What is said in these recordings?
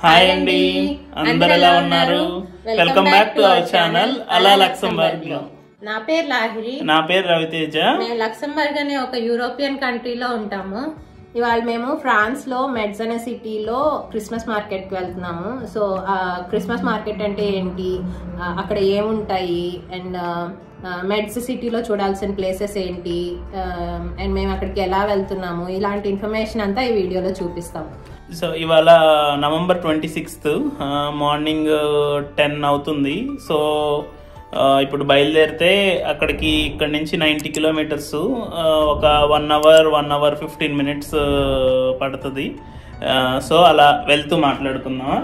hi అండి అందరు ఎలా ఉన్నారు welcome back to our channel అలా లక్సంబర్గ్ లో నా పేరు లాహిరి నా పేరు రవితేజ మేము లక్సంబర్గ్ అనే ఒక యూరోపియన్ కంట్రీలో ఉంటాము ఇవాళ మేము ఫ్రాన్స్ లో మెడ్స్ అనే సిటీలో క్రిస్మస్ మార్కెట్ కి వెళ్తున్నాము సో ఆ క్రిస్మస్ మార్కెట్ అంటే ఏంటి ఆ, అక్కడ ఏముంటాయి అండ్ మెడ్స్ సిటీలో చూడాల్సిన ప్లేసెస్ ఏంటి అండ్ మేము అక్కడికి ఎలా వెళ్తున్నాము ఇలాంటి ఇన్ఫర్మేషన్ అంతా ఈ వీడియోలో చూపిస్తాము సో ఇవాళ November twenty sixth morning ten అవుతుంది సో ఆ, ఇప్పుడు బయలుదేరితే అక్కడికి ఇక్కడ నుంచి నైంటీ కిలోమీటర్స్ ఒక one hour one hour fifteen minutes పడుతుంది ఆ, సో అలా వెళ్తూ మాట్లాడుకుందామా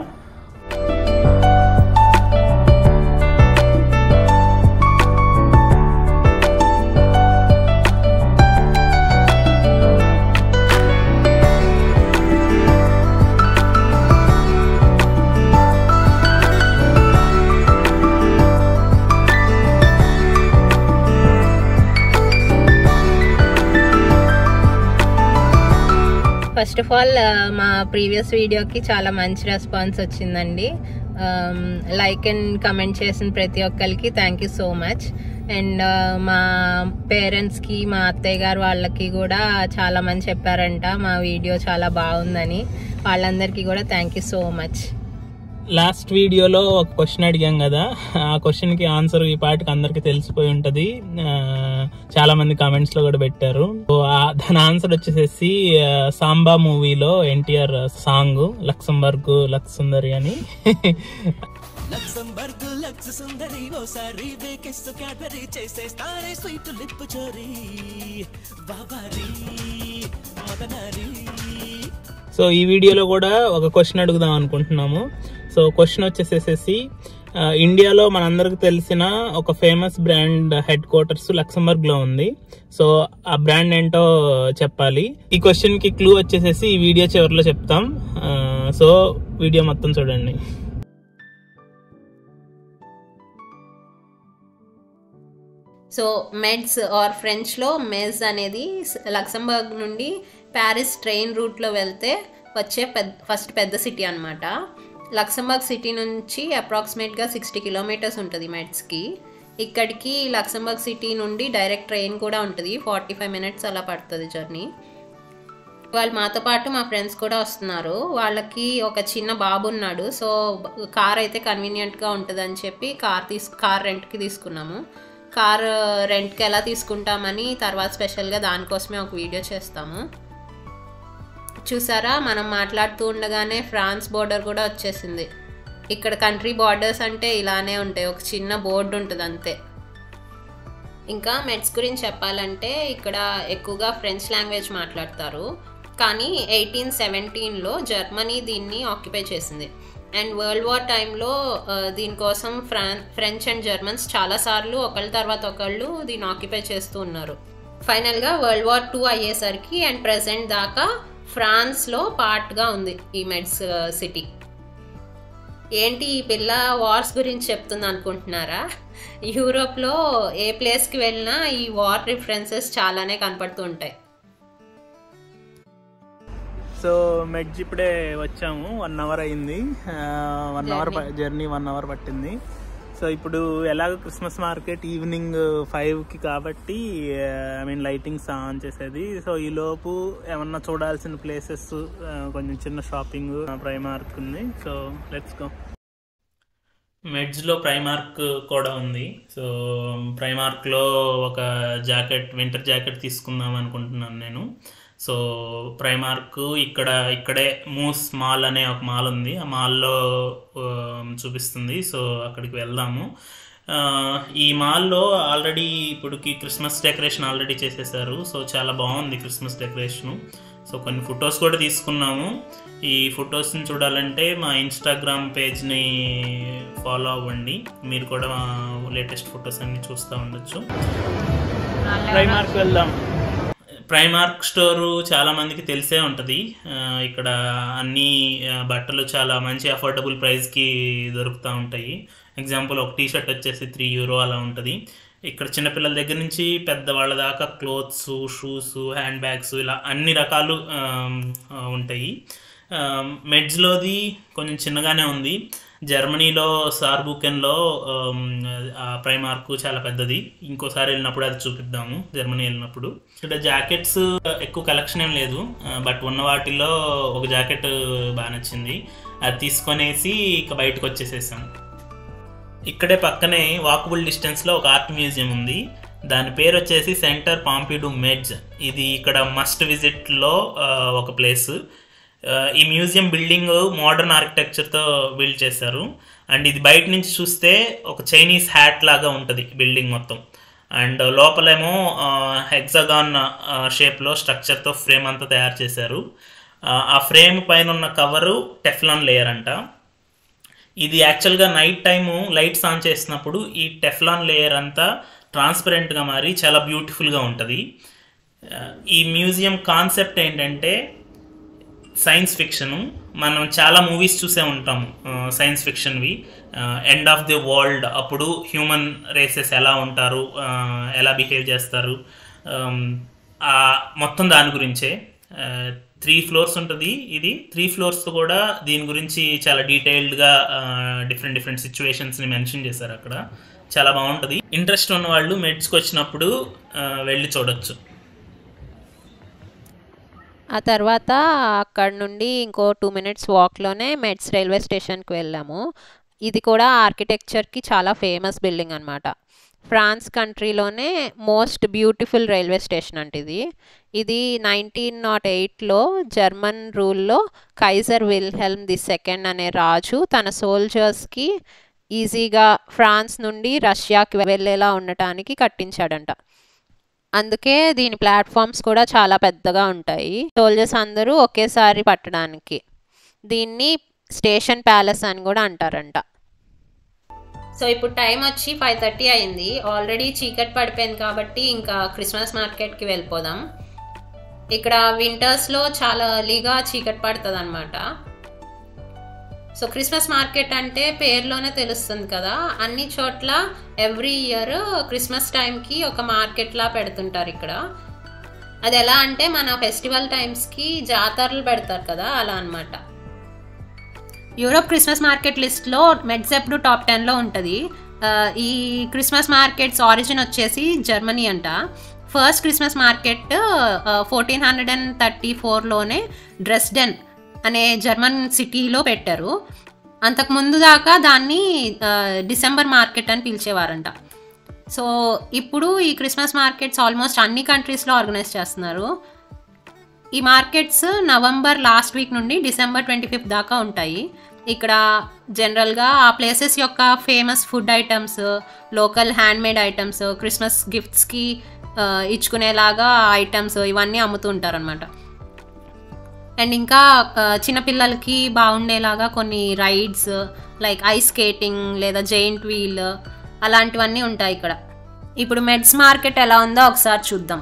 ఫస్ట్ ఆఫ్ ఆల్ మా ప్రీవియస్ వీడియోకి చాలా మంచి రెస్పాన్స్ వచ్చిందండి లైక్ అండ్ కమెంట్ చేసిన ప్రతి ఒక్కరికి thank you so much and మా పేరెంట్స్కి మా అత్తయ్య గారు వాళ్ళకి కూడా చాలా మంది చెప్పారంట మా వీడియో చాలా బాగుందని వాళ్ళందరికీ కూడా thank you so much last వీడియోలో ఒక క్వశ్చన్ అడిగాం కదా ఆ క్వశ్చన్ కి ఆన్సర్ ఈ పాటికి అందరికి తెలిసిపోయి ఉంటది ఆ, చాలా మంది కామెంట్స్ లో కూడా పెట్టారు సో ఆ- దాని ఆన్సర్ వచ్చేసేసి ఆ, సాంబా మూవీలో ఎన్టీఆర్ సాంగ్ లక్సంబర్గ్ లక్సుందరి అని లక్సంబర్గ్ లక్స్ సుందరి ఓసారి వేకెస్తు క్యాడ్బరీ చేసేస్తారే స్వీట్ లిప్ చోరీ బాబారీ మదనారీ సో ఈ వీడియోలో కూడా ఒక క్వశ్చన్ అడుగుదాం అనుకుంటున్నాము సో క్వశ్చన్ వచ్చేసేసి ఆ, ఇండియాలో మనందరికి తెలిసిన ఒక famous brand headquarters Luxembourg లో ఉంది సో ఆ బ్రాండ్ ఏంటో చెప్పాలి ఈ క్వశ్చన్ కి క్లూ వచ్చేసేసి ఈ వీడియో చివరిలో చెప్తాం ఆ, సో వీడియో మొత్తం చూడండి సో మెడ్స్ ఆర్ ఫ్రెంచ్లో మెజ్ అనేది లక్సంబర్గ్ నుండి ప్యారిస్ ట్రైన్ రూట్లో వెళ్తే వచ్చే పెద్ద ఫస్ట్ పెద్ద సిటీ అనమాట లక్సంబర్గ్ సిటీ నుంచి అప్రాక్సిమేట్గా సిక్స్టీ కిలోమీటర్స్ ఉంటుంది మెడ్స్కి ఇక్కడికి లక్సంబర్గ్ సిటీ నుండి డైరెక్ట్ ట్రైన్ కూడా ఉంటుంది ఫార్టీ ఫైవ్ మినిట్స్ అలా పడుతుంది జర్నీ వాళ్ళు మాతో పాటు మా ఫ్రెండ్స్ కూడా వస్తున్నారు వాళ్ళకి ఒక చిన్న బాబు ఉన్నాడు సో కార్ అయితే కన్వీనియంట్గా ఉంటుందని చెప్పి కార్ తీసు కార్ రెంట్కి తీసుకున్నాము కార్ రెంట్కి ఎలా తీసుకుంటామని తర్వాత స్పెషల్గా దానికోసమే ఒక వీడియో చేస్తాము చూసారా మనం మాట్లాడుతూ ఉండగానే ఫ్రాన్స్ బోర్డర్ కూడా వచ్చేసింది ఇక్కడ కంట్రీ బార్డర్స్ అంటే ఇలానే ఉంటాయి ఒక చిన్న బోర్డు ఉంటుంది అంతే ఇంకా మెడ్స్ గురించి చెప్పాలంటే ఇక్కడ ఎక్కువగా ఫ్రెంచ్ లాంగ్వేజ్ మాట్లాడతారు కానీ ఎయిటీన్ సెవెంటీన్లో జర్మనీ దీన్ని ఆక్యుపై చేసింది అండ్ వరల్డ్ వార్ టైంలో ఆ, దీనికోసం ఫ్రాన్ ఫ్రెంచ్ అండ్ జర్మన్స్ చాలాసార్లు ఒకళ్ళ తర్వాత ఒకళ్ళు దీన్ని ఆక్యుపై చేస్తూ ఉన్నారు ఫైనల్గా వరల్డ్ వార్ టూ అయ్యేసరికి అండ్ ప్రెసెంట్ దాకా ఫ్రాన్స్లో పార్ట్గా ఉంది ఈ మెడ్స్ సిటీ ఏంటి ఈ పిల్ల వార్స్ గురించి చెప్తుంది అనుకుంటున్నారా యూరోప్లో ఏ ప్లేస్కి వెళ్ళినా ఈ వార్ రిఫరెన్సెస్ చాలానే కనపడుతూ ఉంటాయి సో మెడ్జ్ ఇప్పుడే వచ్చాము వన్ అవర్ అయింది one hour journey one hour పట్టింది సో ఇప్పుడు ఎలాగో క్రిస్మస్ మార్కెట్ ఈవినింగ్ ఫైవ్ కి కాబట్టి ఐ మీన్ లైటింగ్స్ ఆన్ చేసేది సో ఈ లోపు ఏమన్నా చూడాల్సిన ప్లేసెస్ కొంచెం చిన్న షాపింగ్ ప్రైమార్క్ ఉంది సో లెట్స్ గో మెడ్స్లో ప్రైమార్క్ కూడా ఉంది సో ప్రైమార్క్లో ఒక జాకెట్ వింటర్ జాకెట్ తీసుకుందాం అనుకుంటున్నాను నేను సో ప్రైమార్క్ ఇక్కడ ఇక్కడే మూస్ మాల్ అనే ఒక మాల్ ఉంది ఆ మాల్లో చూపిస్తుంది సో అక్కడికి వెళ్దాము ఆ, ఈ మాల్లో ఆల్రెడీ ఇప్పటికి క్రిస్మస్ డెకరేషన్ ఆల్రెడీ చేసేసారు సో చాలా బాగుంది క్రిస్మస్ డెకరేషను సో కొన్ని ఫొటోస్ కూడా తీసుకున్నాము ఈ ఫొటోస్ని చూడాలంటే మా ఇన్స్టాగ్రామ్ పేజ్ని ఫాలో అవ్వండి మీరు కూడా మా లేటెస్ట్ ఫొటోస్ అన్ని చూస్తూ ఉండొచ్చు ప్రైమార్క్ వెళ్దాం ప్రైమార్క్ స్టోరు చాలా మందికి తెలిసే ఉంటుంది ఆ, ఇక్కడ అన్ని ఆ, బట్టలు చాలా మంచి అఫోర్డబుల్ ప్రైస్కి దొరుకుతూ ఉంటాయి ఎగ్జాంపుల్ ఒక టీ షర్ట్ వచ్చేసి త్రీ యూరో అలా ఉంటుంది ఇక్కడ చిన్నపిల్లల దగ్గర నుంచి పెద్దవాళ్ళ దాకా క్లోత్స్ షూస్ హ్యాండ్ బ్యాగ్స్ ఇలా అన్ని రకాలు ఆమ్, ఆ, ఉంటాయి మెడ్స్లోది కొంచెం చిన్నగానే ఉంది జర్మనీలో సార్బుకెన్లో ప్రైమార్క్ చాలా పెద్దది ఇంకోసారి వెళ్ళినప్పుడు అది చూపిద్దాము జర్మనీ వెళ్ళినప్పుడు ఇక్కడ జాకెట్స్ ఎక్కువ కలెక్షన్ ఏం లేదు బట్ ఉన్న వాటిల్లో ఒక జాకెట్ బాగా నచ్చింది అది తీసుకొనేసి ఇక బయటకు వచ్చేసేసాం ఇక్కడే పక్కనే వాకబుల్ డిస్టెన్స్లో ఒక ఆర్ట్ మ్యూజియం ఉంది దాని పేరు వచ్చేసి సెంటర్ పాంపిడు మెడ్జ్ ఇది ఇక్కడ మస్ట్ విజిట్లో ఒక ప్లేస్ ఈ మ్యూజియం బిల్డింగ్ మోడర్న్ ఆర్కిటెక్చర్తో బిల్డ్ చేశారు అండ్ ఇది బయట నుంచి చూస్తే ఒక చైనీస్ హ్యాట్ లాగా ఉంటుంది బిల్డింగ్ మొత్తం అండ్ లోపలేమో హెక్సగాన్ షేప్లో స్ట్రక్చర్తో ఫ్రేమ్ అంతా తయారు చేశారు ఆ ఫ్రేమ్ పైన ఉన్న కవరు టెఫ్లాన్ లేయర్ అంట ఇది యాక్చువల్గా నైట్ టైము లైట్స్ ఆన్ చేసినప్పుడు ఈ టెఫ్లాన్ లేయర్ అంతా ట్రాన్స్పరెంట్గా మారి చాలా బ్యూటిఫుల్గా ఉంటుంది ఈ మ్యూజియం కాన్సెప్ట్ ఏంటంటే సైన్స్ ఫిక్షను మనం చాలా మూవీస్ చూసే ఉంటాము సైన్స్ ఫిక్షన్వి ఎండ్ ఆఫ్ ది వరల్డ్ అప్పుడు హ్యూమన్ రేసెస్ ఎలా ఉంటారు ఎలా బిహేవ్ చేస్తారు మొత్తం దాని గురించే త్రీ ఫ్లోర్స్ ఉంటుంది ఇది త్రీ ఫ్లోర్స్ కూడా దీని గురించి చాలా డీటెయిల్డ్గా డిఫరెంట్ డిఫరెంట్ సిచ్యువేషన్స్ని మెన్షన్ చేశారు అక్కడ చాలా బాగుంటుంది ఇంట్రెస్ట్ ఉన్న వాళ్ళు మెడ్స్కి వచ్చినప్పుడు వెళ్ళి చూడొచ్చు ఆ తర్వాత అక్కడ నుండి ఇంకో టూ మినిట్స్ వాక్లోనే మెడ్స్ రైల్వే స్టేషన్కి వెళ్ళాము ఇది కూడా ఆర్కిటెక్చర్కి చాలా ఫేమస్ బిల్డింగ్ అనమాట ఫ్రాన్స్ కంట్రీలోనే మోస్ట్ బ్యూటిఫుల్ రైల్వే స్టేషన్ అంటే ఇది ఇది నైన్టీన్ నాట్ ఎయిట్లో జర్మన్ రూల్లో కైజర్ విల్హెల్మ్ ది సెకండ్ అనే రాజు తన సోల్జర్స్కి ఈజీగా ఫ్రాన్స్ నుండి రష్యాకి వెళ్ళేలా ఉండటానికి కట్టించాడంట అందుకే దీని ప్లాట్ఫామ్స్ కూడా చాలా పెద్దగా ఉంటాయి సోల్జర్స్ అందరూ ఒకేసారి పట్టడానికి దీన్ని స్టేషన్ ప్యాలెస్ అని కూడా అంటారంట సో ఇప్పుడు టైం వచ్చి ఫైవ్ థర్టీ అయింది ఆల్రెడీ చీకటి పడిపోయింది కాబట్టి ఇంకా క్రిస్మస్ మార్కెట్కి వెళ్ళిపోదాం ఇక్కడ వింటర్స్లో చాలా ఎర్లీగా చీకటి పడుతుంది అనమాట సో క్రిస్మస్ మార్కెట్ అంటే పేరులోనే తెలుస్తుంది కదా అన్ని చోట్ల ఎవ్రీ ఇయర్ క్రిస్మస్ టైంకి ఒక మార్కెట్లా పెడుతుంటారు ఇక్కడ అది ఎలా అంటే మన ఫెస్టివల్ టైమ్స్కి జాతరలు పెడతారు కదా అలా అనమాట యూరోప్ క్రిస్మస్ మార్కెట్ లిస్ట్లో మెడ్స్ ఎప్పుడు టాప్ టెన్లో ఉంటుంది ఈ క్రిస్మస్ మార్కెట్స్ ఆరిజిన్ వచ్చేసి జర్మనీ అంట first Christmas market fourteen hundred and thirty ఫోర్లోనే డ్రెస్డెన్ అనే జర్మన్ సిటీలో పెట్టారు అంతకు ముందు దాకా దాన్ని డిసెంబర్ మార్కెట్ అని పిలిచేవారంట సో ఇప్పుడు ఈ క్రిస్మస్ మార్కెట్స్ ఆల్మోస్ట్ అన్ని కంట్రీస్లో ఆర్గనైజ్ చేస్తున్నారు ఈ మార్కెట్స్ నవంబర్ లాస్ట్ వీక్ నుండి డిసెంబర్ ట్వంటీ ఫిఫ్త్ దాకా ఉంటాయి ఇక్కడ జనరల్గా ఆ ప్లేసెస్ యొక్క famous food items local handmade items Christmas గిఫ్ట్స్కి ఇచ్చుకునేలాగా ఐటమ్స్ ఇవన్నీ అమ్ముతూ ఉంటారనమాట అండ్ ఇంకా చిన్నపిల్లలకి బాగుండేలాగా కొన్ని రైడ్స్ లైక్ ఐస్ స్కేటింగ్ లేదా జైంట్ వీల్ అలాంటివన్నీ ఉంటాయి ఇక్కడ ఇప్పుడు మెడ్స్ మార్కెట్ ఎలా ఉందో ఒకసారి చూద్దాం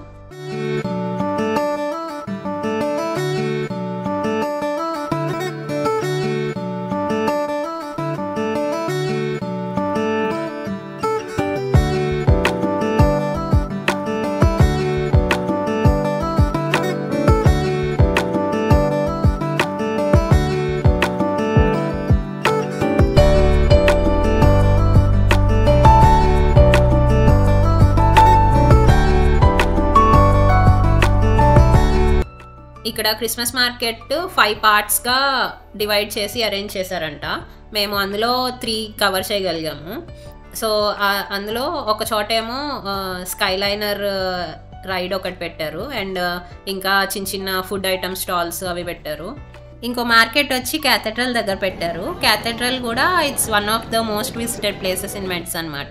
ఇక్కడ క్రిస్మస్ మార్కెట్ ఫైవ్ పార్ట్స్గా డివైడ్ చేసి అరేంజ్ చేశారంట మేము అందులో త్రీ కవర్ చేయగలిగాము సో అందులో ఒక చోటేమో స్కైలైనర్ రైడ్ ఒకటి పెట్టారు అండ్ ఇంకా చిన్న చిన్న ఫుడ్ ఐటమ్ స్టాల్స్ అవి పెట్టారు ఇంకో మార్కెట్ వచ్చి క్యాథెడ్రల్ దగ్గర పెట్టారు క్యాథెడ్రల్ కూడా it's one of the most visited places in Metz అనమాట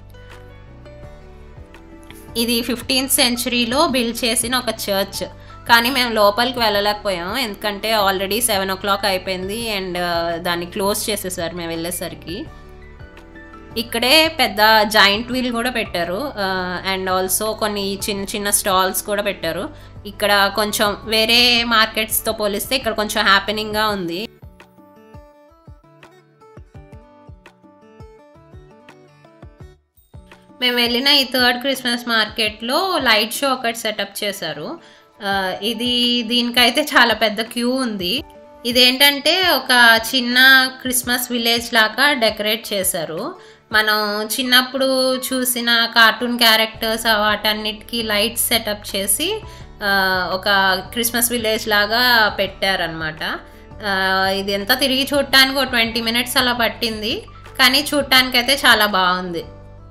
ఇది ఫిఫ్టీన్త్ సెంచురీలో బిల్డ్ చేసిన ఒక చర్చ్ కానీ మేము లోపలికి వెళ్ళలేకపోయాం ఎందుకంటే ఆల్రెడీ సెవెన్ ఓ క్లాక్ అయిపోయింది అండ్ దాన్ని క్లోజ్ చేసేసారు మేము వెళ్ళేసరికి ఇక్కడే పెద్ద జాయింట్ వీల్ కూడా పెట్టారు అండ్ ఆల్సో కొన్ని చిన్న చిన్న స్టాల్స్ కూడా పెట్టారు ఇక్కడ కొంచెం వేరే మార్కెట్స్తో పోలిస్తే ఇక్కడ కొంచెం హ్యాపెనింగ్గా ఉంది మేము వెళ్ళిన ఈ థర్డ్ క్రిస్మస్ మార్కెట్లో లైట్ షో ఒకటి సెటప్ చేశారు ఇది దీనికైతే చాలా పెద్ద క్యూ ఉంది ఇదేంటంటే ఒక చిన్న క్రిస్మస్ విలేజ్ లాగా డెకరేట్ చేశారు మనం చిన్నప్పుడు చూసిన కార్టూన్ క్యారెక్టర్స్ వాటన్నిటికీ లైట్స్ సెటప్ చేసి ఆ, ఒక క్రిస్మస్ విలేజ్ లాగా పెట్టారనమాట ఇది ఎంత తిరిగి చూడటానికి ఒక ట్వంటీ మినిట్స్ అలా పట్టింది కానీ చూడటానికైతే చాలా బాగుంది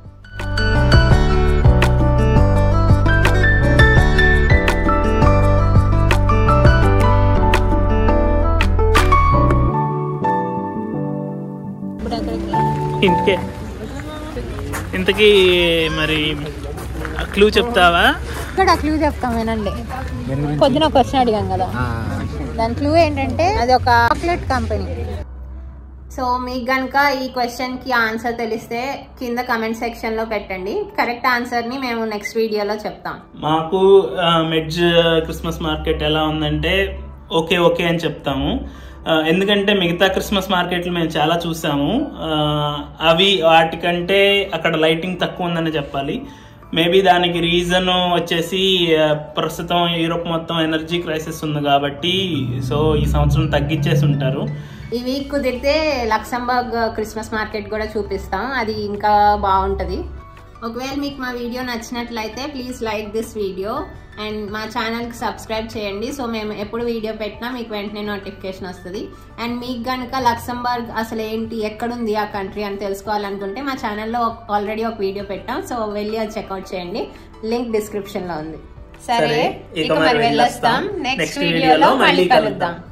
ఇప్పుడు ఎక్కడికి ఇంటికే ఇంతకీ మరి క్లూ చెప్తావా ఇక్కడ క్లూ చెప్తాం వినండి పొద్దున ఒక క్వశ్చన్ అడిగాం కదా దాని క్లూ ఏంటంటే అది ఒక చాక్లెట్ కంపెనీ సో మీకు కనుక ఈ క్వశ్చన్ కి ఆన్సర్ తెలిస్తే కింద కమెంట్ సెక్షన్ లో పెట్టండి కరెక్ట్ ఆన్సర్ ని మేము నెక్స్ట్ వీడియోలో చెప్తాం మాకు ఆ, మెడ్జ్ క్రిస్మస్ మార్కెట్ ఎలా ఉందంటే ఓకే ఓకే అని చెప్తాము ఆ, ఎందుకంటే మిగతా క్రిస్మస్ మార్కెట్లు మేము చాలా చూసాము ఆ, అవి వాటికంటే అక్కడ లైటింగ్ తక్కువ ఉందని చెప్పాలి మేబీ దానికి రీజన్ వచ్చేసి ఆ, ప్రస్తుతం యూరోప్ మొత్తం ఎనర్జీ క్రైసిస్ ఉంది కాబట్టి సో ఈ సంవత్సరం తగ్గించేసి ఉంటారు ఈ వీక్ కుదిరితే లక్సంబర్గ్ క్రిస్మస్ మార్కెట్ కూడా చూపిస్తాం అది ఇంకా బాగుంటుంది ఒకవేళ మీకు మా వీడియో నచ్చినట్లయితే please like this video and మా ఛానల్కి సబ్స్క్రైబ్ చేయండి సో మేము ఎప్పుడు వీడియో పెట్టినా మీకు వెంటనే నోటిఫికేషన్ వస్తుంది అండ్ మీకు కనుక లక్సంబర్గ్ అసలు ఏంటి ఎక్కడుంది ఆ కంట్రీ అని తెలుసుకోవాలనుకుంటే మా ఛానల్లో ఆల్రెడీ ఒక వీడియో పెట్టాం సో వెళ్ళి అది చెక్అవుట్ చేయండి లింక్ డిస్క్రిప్షన్లో ఉంది సరే సరే, ఇక మరి వెళ్ళొస్తాం నెక్స్ట్ వీడియోలో మళ్ళీ కలుద్దాం